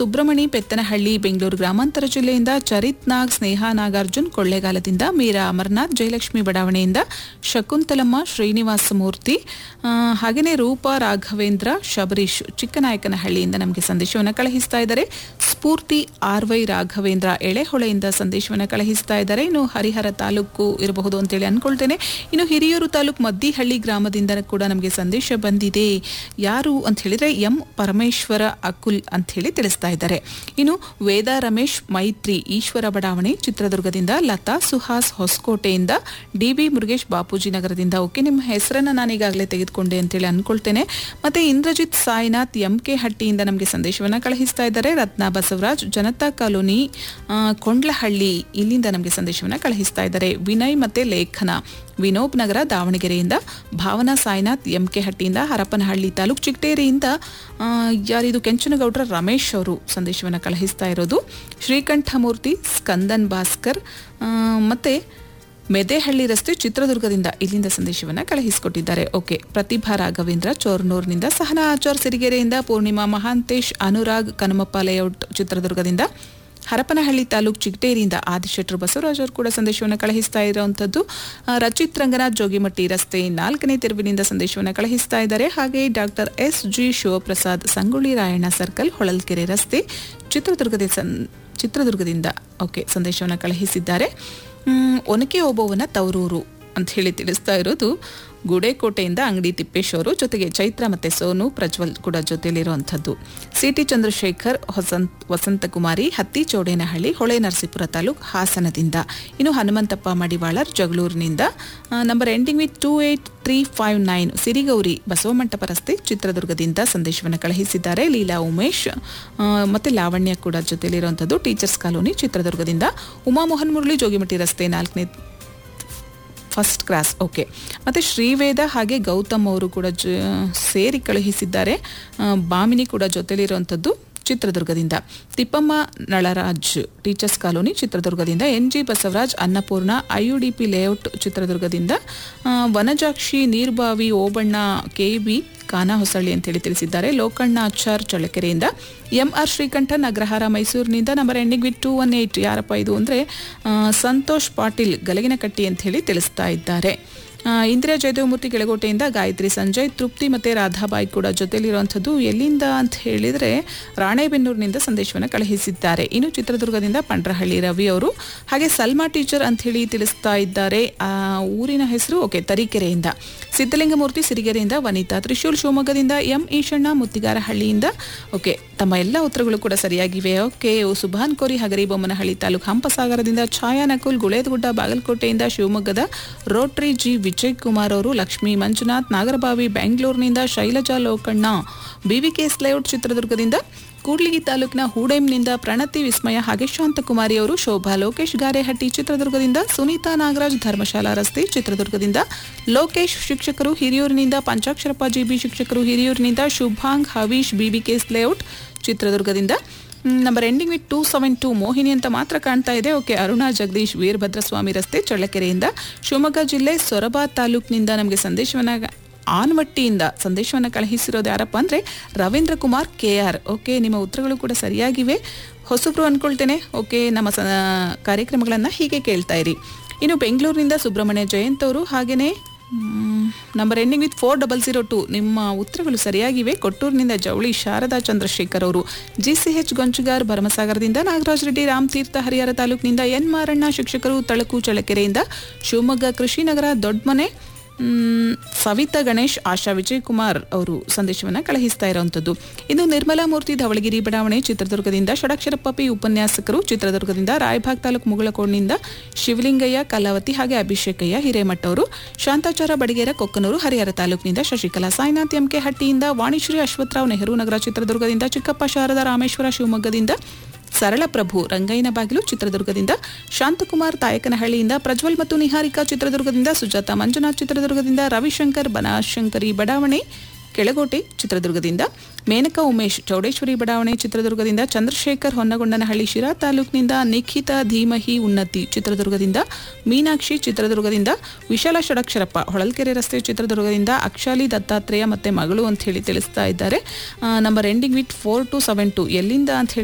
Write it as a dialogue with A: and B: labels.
A: ಸುಬ್ರಮಣಿ ಪೆತ್ತನಹಳ್ಳಿ ಬೆಂಗಳೂರು ಗ್ರಾಮಾಂತರ ಜಿಲ್ಲೆಯಿಂದ ಚರಿತ್ ನಾಗ್ ಸ್ನೇಹ ನಾಗಾರ್ಜುನ್ ಕೊಳ್ಳೇಗಾಲದಿಂದ ಮೀರಾ ಅಮರ್ನಾಥ್ ಜಯಲಕ್ಷ್ಮಿ ಬಡಾವಣೆಯಿಂದ ಶಕುಂತಲಮ್ಮ ಶ್ರೀನಿವಾಸ ಮೂರ್ತಿ ಆ, ಹಾಗೆಯೇ ರೂಪಾ ರಾಘವೇಂದ್ರ ಶಬರೀಶ್ ಚಿಕ್ಕನಾಯಕನಹಳ್ಳಿಯಿಂದ ನಮಗೆ ಸಂದೇಶವನ್ನು ಕಳುಹಿಸ್ತಾ ಇದ್ದಾರೆ ಸ್ಫೂರ್ತಿ ಆರ್ ವೈ ರಾಘವೇಂದ್ರ ಎಳೆಹೊಳೆಯಿಂದ ಸಂದೇಶವನ್ನು ಕಳುಹಿಸ್ತಾ ಇದ್ದಾರೆ ಇನ್ನು ಹರಿಹರ ತಾಲೂಕು ಇರಬಹುದು ಅಂತೇಳಿ ಅನ್ಕೊಳ್ತೇನೆ ಇನ್ನು ಹಿರಿಯೂರು ತಾಲೂಕು ಮದ್ದಿಹಳ್ಳಿ ಗ್ರಾಮದಿಂದ ಕೂಡ ನಮಗೆ ಸಂದೇಶ ಬಂದಿದೆ ಯಾರು ಅಂತ ಹೇಳಿದ್ರೆ ಎಂ ಪರಮೇಶ್ವರ ಅಕುಲ್ ಅಂತ ಹೇಳಿ ತಿಳಿಸ್ತಾ ಇದ್ದಾರೆ ಇನ್ನು ವೇದ ರಮೇಶ್ ಮೈತ್ರಿ ಈಶ್ವರ ಬಡಾವಣೆ ಚಿತ್ರದುರ್ಗದಿಂದ ಲತಾ ಸುಹಾಸ್ ಹೊಸಕೋಟೆಯಿಂದ ಡಿ ಬಿ ಮುರುಗೇಶ್ ಬಾಪೂಜಿ ನಗರದಿಂದ ಓಕೆ ನಿಮ್ಮ ಹೆಸರನ್ನ ನಾನು ಈಗಾಗಲೇ ತೆಗೆದುಕೊಂಡೆ ಅಂತೇಳಿ ಅನ್ಕೊಳ್ತೇನೆ ಮತ್ತೆ ಇಂದ್ರಜಿತ್ ಸಾಯಿನಾಥ್ ಎಂ ಕೆ ಹಟ್ಟಿಯಿಂದ ನಮಗೆ ಸಂದೇಶವನ್ನ ಕಳುಹಿಸ್ತಾ ಇದ್ದಾರೆ ರತ್ನ ಬಸವರಾಜ್ ಜನತಾ ಕಾಲೋನಿ ಆ, ಕೊಂಡ್ಲಹಳ್ಳಿ ಇಲ್ಲಿಂದ ನಮಗೆ ಸಂದೇಶವನ್ನ ಕಳುಹಿಸ್ತಾ ಇದ್ದಾರೆ ವಿನಯ್ ಮತ್ತೆ ಲೇಖನ ವಿನೋಬ್ ನಗರ ದಾವಣಗೆರೆಯಿಂದ ಭಾವನಾ ಸಾಯಿನಾಥ್ ಎಂ ಕೆ ಹಟ್ಟಿಯಿಂದ ಹರಪನಹಳ್ಳಿ ತಾಲೂಕು ಚಿಕ್ಕಟೇರಿಯಿಂದ ಆ, ಯಾರಿದು ಕೆಂಚನಗೌಡರ ರಮೇಶ್ ಅವರು ಸಂದೇಶವನ್ನು ಕಳುಹಿಸ್ತಾ ಇರೋದು ಶ್ರೀಕಂಠಮೂರ್ತಿ ಸ್ಕಂದನ್ ಭಾಸ್ಕರ್ ಆ, ಮತ್ತೆ ಮೆದೆಹಳ್ಳಿ ರಸ್ತೆ ಚಿತ್ರದುರ್ಗದಿಂದ ಇಲ್ಲಿಂದ ಸಂದೇಶವನ್ನು ಕಳುಹಿಸಿಕೊಟ್ಟಿದ್ದಾರೆ ಓಕೆ ಪ್ರತಿಭಾ ರಾಘವೇಂದ್ರ ಚೋರ್ನೂರ್ನಿಂದ ಸಹನಾ ಆಚಾರ್ ಸಿರಿಗೆರೆಯಿಂದ ಪೂರ್ಣಿಮಾ ಮಹಾಂತೇಶ್ ಅನುರಾಗ್ ಕನುಮಪ್ಪ ಲೇಔಟ್ ಚಿತ್ರದುರ್ಗದಿಂದ ಹರಪನಹಳ್ಳಿ ತಾಲೂಕು ಚಿಗಟೇರಿಯಿಂದ ಆದಿಶೆಟ್ರು ಬಸವರಾಜ್ ಅವರು ಕೂಡ ಸಂದೇಶವನ್ನು ಕಳುಹಿಸ್ತಾ ಇರುವಂಥದ್ದು ಆ, ರಚಿತ್ ರಂಗನಾಥ್ ಜೋಗಿಮಟ್ಟಿ ರಸ್ತೆ ನಾಲ್ಕನೇ ತೆರವಿನಿಂದ ಸಂದೇಶವನ್ನು ಕಳುಹಿಸ್ತಾ ಇದ್ದಾರೆ ಹಾಗೆ doctor S G Shivaprasad Sangolli Rayanna circle Holalkere ರಸ್ತೆ ಚಿತ್ರದುರ್ಗದ ಸನ್ ಚಿತ್ರದುರ್ಗದಿಂದ ಓಕೆ ಸಂದೇಶವನ್ನು ಕಳುಹಿಸಿದ್ದಾರೆ ಮ್, ಒನಕೆ ಓಬವ್ವನ ತವರೂರು ಅಂತ ಹೇಳಿ ತಿಳಿಸ್ತಾ ಇರೋದು ಗುಡೇಕೋಟೆಯಿಂದ ಅಂಗಡಿ ತಿಪ್ಪೇಶ್ ಅವರು ಜೊತೆಗೆ ಚೈತ್ರ ಮತ್ತೆ ಸೋನು ಪ್ರಜ್ವಲ್ ಕೂಡ ಜೊತೆಲಿರುವಂಥದ್ದು ಸಿ ಟಿ ಚಂದ್ರಶೇಖರ್ ಹೊಸಂತ್ ವಸಂತಕುಮಾರಿ ಹತ್ತಿ ಚೌಡೇನಹಳ್ಳಿ ಹೊಳೆ ನರಸೀಪುರ ತಾಲೂಕು ಹಾಸನದಿಂದ ಇನ್ನು ಹನುಮಂತಪ್ಪ ಮಡಿವಾಳರ್ ಜಗಳೂರಿನಿಂದ number ending with two eight three five nine Sirigowri Basavamantapa ರಸ್ತೆ ಚಿತ್ರದುರ್ಗದಿಂದ ಸಂದೇಶವನ್ನು ಕಳುಹಿಸಿದ್ದಾರೆ ಲೀಲಾ ಉಮೇಶ್ ಆ, ಮತ್ತೆ ಲಾವಣ್ಯ ಕೂಡ ಜೊತೆಲಿರುವಂಥದ್ದು ಟೀಚರ್ಸ್ ಕಾಲೋನಿ ಚಿತ್ರದುರ್ಗದಿಂದ ಉಮಾಮೋಹನ್ ಮುರಳಿ ಜೋಗಿಮಟ್ಟಿ ರಸ್ತೆ ನಾಲ್ಕನೇ ಫಸ್ಟ್ ಕ್ಲಾಸ್ ಓಕೆ ಮತ್ತು ಶ್ರೀವೇದ ಹಾಗೆ ಗೌತಮ್ ಅವರು ಕೂಡ ಜ ಸೇರಿ ಕಳುಹಿಸಿದ್ದಾರೆ ಆ, ಬಾಮಿನಿ ಕೂಡ ಜೊತೆಲಿರುವಂಥದ್ದು ಚಿತ್ರದುರ್ಗದಿಂದ ತಿಪ್ಪಮ್ಮ ನಳರಾಜ್ ಟೀಚರ್ಸ್ ಕಾಲೋನಿ ಚಿತ್ರದುರ್ಗದಿಂದ N G Basavaraj Annapoorna I U D P layout ಚಿತ್ರದುರ್ಗದಿಂದ ಆ, ವನಜಾಕ್ಷಿ ನೀರ್ಬಾವಿ ಓಬಣ್ಣ ಕೆ ಬಿ ಕಾನ ಹೊಸಳ್ಳಿ ಅಂತೇಳಿ ತಿಳಿಸಿದ್ದಾರೆ ಲೋಕಣ್ಣ ಆಚಾರ್ ಚಳ್ಳಕೆರೆಯಿಂದ ಎಂ ಆರ್ ಶ್ರೀಕಂಠನ್ ಅಗ್ರಹಾರ ಮೈಸೂರಿನಿಂದ number ending with two one eight ಯಾರಪ್ಪ ಇದು ಅಂದರೆ ಸಂತೋಷ್ ಪಾಟೀಲ್ ಗಲಗಿನಕಟ್ಟಿ ಅಂತ ಹೇಳಿ ತಿಳಿಸ್ತಾ ಇದ್ದಾರೆ ಆ, ಇಂದಿರಾ ಜಯದೇವಮೂರ್ತಿ ಕೆಳಗೋಟೆಯಿಂದ ಗಾಯತ್ರಿ ಸಂಜಯ್ ತೃಪ್ತಿ ಮತ್ತು ರಾಧಾಬಾಯಿ ಕೂಡ ಜೊತೆಲಿರುವಂಥದ್ದು ಎಲ್ಲಿಂದ ಅಂತ ಹೇಳಿದರೆ ರಾಣೆಬೆನ್ನೂರಿನಿಂದ ಸಂದೇಶವನ್ನು ಕಳುಹಿಸಿದ್ದಾರೆ ಇನ್ನು ಚಿತ್ರದುರ್ಗದಿಂದ ಪಂಡ್ರಹಳ್ಳಿ ರವಿ ಅವರು ಹಾಗೆ ಸಲ್ಮಾ ಟೀಚರ್ ಅಂತ ಹೇಳಿ ತಿಳಿಸ್ತಾ ಇದ್ದಾರೆ ಆ, ಊರಿನ ಹೆಸರು ಓಕೆ ತರೀಕೆರೆಯಿಂದ ಸಿದ್ದಲಿಂಗಮೂರ್ತಿ ಸಿರಿಗೆರೆಯಿಂದ ವನಿತಾ ತ್ರಿಶೂಲ್ ಶಿವಮೊಗ್ಗದಿಂದ ಎಂ ಈಶಣ್ಣ ಮುತ್ತಿಗಾರಹಳ್ಳಿಯಿಂದ ಓಕೆ ತಮ್ಮ ಎಲ್ಲ ಉತ್ತರಗಳು ಕೂಡ ಸರಿಯಾಗಿವೆ ಓಕೆ ಸುಭಾನ್ ಕೋರಿ ಹಗರಿ ಬೊಮ್ಮನಹಳ್ಳಿ ತಾಲೂಕು ಹಂಪಸಾಗರದಿಂದ ಛಾಯಾ ನಕುಲ್ ಗುಳೇದಗುಡ್ಡ ಬಾಗಲಕೋಟೆಯಿಂದ ಶಿವಮೊಗ್ಗದ ರೋಟ್ರಿ ಜಿ ವಿಜಯ್ ಕುಮಾರ್ ಅವರು ಲಕ್ಷ್ಮೀ ಮಂಜುನಾಥ್ ನಾಗರಬಾವಿ ಬೆಂಗಳೂರಿನಿಂದ ಶೈಲಜಾ ಲೋಕಣ್ಣ ಬಿವಿಕೆಎಸ್ ಲೇಔಟ್ ಚಿತ್ರದುರ್ಗದಿಂದ ಕೂಡ್ಲಿಗಿ ತಾಲೂಕಿನ ಹೂಡೆಂನಿಂದ ಪ್ರಣತಿ ವಿಸ್ಮಯ ಹಾಗೆ ಶಾಂತಕುಮಾರಿ ಅವರು ಶೋಭಾ ಲೋಕೇಶ್ ಗಾರೆಹಟ್ಟಿ ಚಿತ್ರದುರ್ಗದಿಂದ ಸುನೀತಾ ನಾಗರಾಜ್ ಧರ್ಮಶಾಲಾ ರಸ್ತೆ ಚಿತ್ರದುರ್ಗದಿಂದ ಲೋಕೇಶ್ ಶಿಕ್ಷಕರು ಹಿರಿಯೂರಿನಿಂದ ಪಂಚಾಕ್ಷರಪ್ಪ ಜಿಬಿ ಶಿಕ್ಷಕರು ಹಿರಿಯೂರಿನಿಂದ ಶುಭಾಂಗ್ ಹವೀಶ್ ಬಿಬಿಕೆಎಸ್ ಲೇಔಟ್ ಚಿತ್ರದುರ್ಗದಿಂದ ಮ್, number ending with two seven two Mohini ಅಂತ ಮಾತ್ರ ಕಾಣ್ತಾ ಇದೆ ಓಕೆ ಅರುಣಾ ಜಗದೀಶ್ ವೀರಭದ್ರಸ್ವಾಮಿ ರಸ್ತೆ ಚಳ್ಳಕೆರೆಯಿಂದ ಶಿವಮೊಗ್ಗ ಜಿಲ್ಲೆ ಸೊರಬ ತಾಲೂಕಿನಿಂದ ನಮಗೆ ಸಂದೇಶವನ್ನ ಆನ್ವಟ್ಟಿಯಿಂದ ಸಂದೇಶವನ್ನು ಕಳುಹಿಸಿರೋದು ಯಾರಪ್ಪ ಅಂದರೆ Ravindra Kumar K R okay ನಿಮ್ಮ ಉತ್ತರಗಳು ಕೂಡ ಸರಿಯಾಗಿವೆ ಹೊಸಬ್ರು ಅಂದ್ಕೊಳ್ತೇನೆ ಓಕೆ ನಮ್ಮ ಸ ಕಾರ್ಯಕ್ರಮಗಳನ್ನು ಹೀಗೆ ಕೇಳ್ತಾ ಇರಿ ಇನ್ನು ಬೆಂಗಳೂರಿನಿಂದ ಸುಬ್ರಹ್ಮಣ್ಯ ಜಯಂತ್ ಅವರು ಹಾಗೆಯೇ number ending with four double zero two ನಿಮ್ಮ ಉತ್ತರಗಳು ಸರಿಯಾಗಿವೆ ಕೊಟ್ಟೂರಿನಿಂದ ಜವಳಿ ಶಾರದಾ ಚಂದ್ರಶೇಖರ್ ಅವರು ಜಿ ಸಿ ಎಚ್ ಗೊಂಚಗಾರ್ ಭರಮಸಾಗರದಿಂದ ನಾಗರಾಜ್ ರೆಡ್ಡಿ ರಾಮತೀರ್ಥ ಹರಿಹರ ತಾಲೂಕಿನಿಂದ ಎನ್ ಮಾರಣ್ಣ ಶಿಕ್ಷಕರು ತಳಕು ಚಳ್ಳಕೆರೆಯಿಂದ ಶಿವಮೊಗ್ಗ ಕೃಷಿನಗರ ದೊಡ್ಡಮನೆ ಮ್, ಸವಿತಾ ಗಣೇಶ್ ಆಶಾ ವಿಜಯಕುಮಾರ್ ಅವರು ಸಂದೇಶವನ್ನು ಕಳುಹಿಸ್ತಾ ಇರುವಂಥದ್ದು ಇನ್ನು ನಿರ್ಮಲಾ ಮೂರ್ತಿ ಧವಳಗಿರಿ ಬಡಾವಣೆ ಚಿತ್ರದುರ್ಗದಿಂದ ಷಡಕ್ಷರಪ್ಪ ಪಿ ಉಪನ್ಯಾಸಕರು ಚಿತ್ರದುರ್ಗದಿಂದ ರಾಯಭಾಗ್ ತಾಲೂಕು ಮುಗಳಕೋಡ್ನಿಂದ ಶಿವಲಿಂಗಯ್ಯ ಕಲಾವತಿ ಹಾಗೆ ಅಭಿಷೇಕಯ್ಯ ಹಿರೇಮಠ ಅವರು ಶಾಂತಾಚಾರ ಬಡಿಗೇರ ಕೊಕ್ಕನೂರು ಹರಿಹರ ತಾಲೂಕಿನಿಂದ ಶಶಿಕಲಾ ಸಾಯಿನಾಥ್ ಎಂಕೆ ಹಟ್ಟಿಯಿಂದ ವಾಣಿಶ್ರೀ ಅಶ್ವತ್ಥರಾವ್ ನೆಹರು ನಗರ ಚಿತ್ರದುರ್ಗದಿಂದ ಚಿಕ್ಕಪ್ಪ ಶಾರದಾ ರಾಮೇಶ್ವರ ಶಿವಮೊಗ್ಗದಿಂದ ಸರಳಪ್ರಭು ರಂಗಯ್ಯನ ಬಾಗಿಲು ಚಿತ್ರದುರ್ಗದಿಂದ ಶಾಂತಕುಮಾರ್ ತಾಯಕನಹಳ್ಳಿಯಿಂದ ಪ್ರಜ್ವಲ್ ಮತ್ತು ನಿಹಾರಿಕಾ ಚಿತ್ರದುರ್ಗದಿಂದ ಸುಜಾತ ಮಂಜುನಾಥ್ ಚಿತ್ರದುರ್ಗದಿಂದ ರವಿಶಂಕರ್ ಬನಶಂಕರಿ ಬಡಾವಣೆ ಕೆಳಗೋಟೆ ಚಿತ್ರದುರ್ಗದಿಂದ ಮೇನಕಾ ಉಮೇಶ್ ಚೌಡೇಶ್ವರಿ ಬಡಾವಣೆ ಚಿತ್ರದುರ್ಗದಿಂದ ಚಂದ್ರಶೇಖರ್ ಹೊನ್ನಗೊಂಡನಹಳ್ಳಿ ಶಿರಾ ತಾಲೂಕಿನಿಂದ ನಿಖಿತಾ ಧೀಮಹಿ ಉನ್ನತಿ ಚಿತ್ರದುರ್ಗದಿಂದ ಮೀನಾಕ್ಷಿ ಚಿತ್ರದುರ್ಗದಿಂದ ವಿಶಾಲ ಷಡಕ್ಷರಪ್ಪ ಹೊಳಲ್ಕೆರೆ ರಸ್ತೆ ಚಿತ್ರದುರ್ಗದಿಂದ ಅಕ್ಷಾಲಿ ದತ್ತಾತ್ರೇಯ ಮತ್ತೆ ಮಗಳು ಅಂತ ಹೇಳಿ ತಿಳಿಸ್ತಾ ಇದ್ದಾರೆ number ending with four two seven two ಎಲ್ಲಿಂದ ಅಂತ ಹೇಳಿ